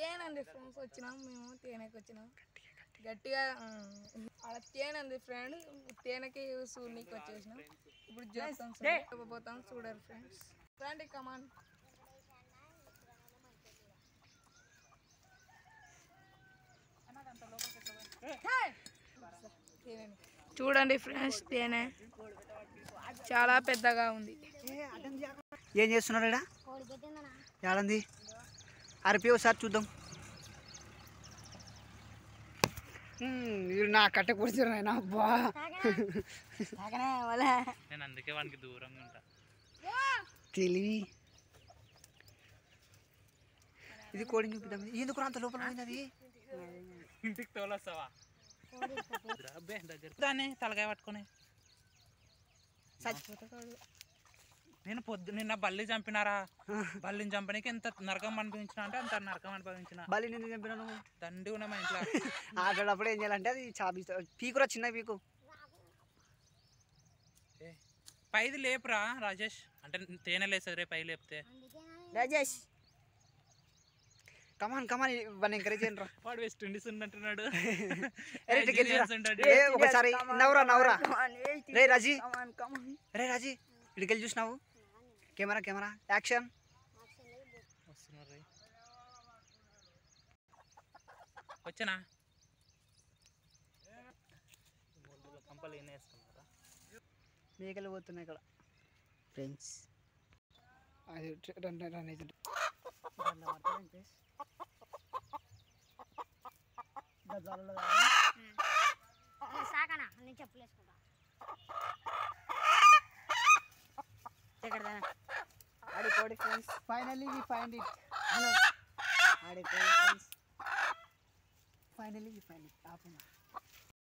తేనె అండి ఫ్రెండ్స్ వచ్చినాం మేము తేనెకి వచ్చినాం గట్టిగా ఉమ్, ఆడ తేనె ఉంది ఫ్రెండ్ తేనెకి సూర్నికి వచ్చేసినాం ఇప్పుడు చూస్తాం పోతాం చూడరు ఫ్రెండ్స్ రండి కమాన్ తేనెని. చూడండి ఫ్రెండ్స్ తేనె చాలా పెద్దగా ఉంది ఏం చేస్తున్నారు ఇక్కడ ఏడంది అరిపి ఒకసారి చూద్దాం మీరు నా కట్ట కూర్చున్నారు ఆయన అబ్బా నేను అందుకే వానికి దూరంగా ఉంటా తెలివి ఇది కోడిని చూపిద్దాం ఎందుకు అంత లోపల పోయింది అది ఇంటికి తోలొస్తావా అబ్బే దగ్గర దాన్ని తలకాయ పట్టుకొని నేను పొద్దు నిన్న బల్లి చంపినారా బల్లిని చంపడానికి ఎంత నరకం అనిపించిన అంటే అంత నరకం అనుభవించిన బలి నిన్ను చంపినా నువ్వు దండి ఉన్న మా ఇంట్లో ఆడేటప్పుడు ఏం చేయాలంటే అది చాపి పీకురా చిన్న పీకు ఏ, పైది లేపురా రాజేష్ అంటే తేనె లేస్తుంది రే పై లేపితే రాజేష్ కమాన్ కమాన్ ఇవన్నీ ఎంకరేజ్ చేయండి రా వాడు వెస్ట్ ఇండీస్ ఉన్నట్టున్నాడు అరే ఇటు గెలిచిరా. Nigerians ఉంటాడు. ఏ ఒకసారి నవ్వురా నవ్వురా రే రాజీ రే రాజీ ఇటుకెళ్ళి చూసినావు కెమెరా కెమెరా యాక్షన్ వస్తున్నారు రే. వచ్చానా మూడు కంపలు ఏం వేసుకున్నారా మేకలు పోతున్నాయి ఇక్కడ ఫ్రెండ్స్ అది రన్ రన్ అవుతుంది సాకనా నేను చెప్పులు వేసుకుంటా ఆడి కోడి friends finally we find it ఆడి కోడి friends finally we find it ఆపండి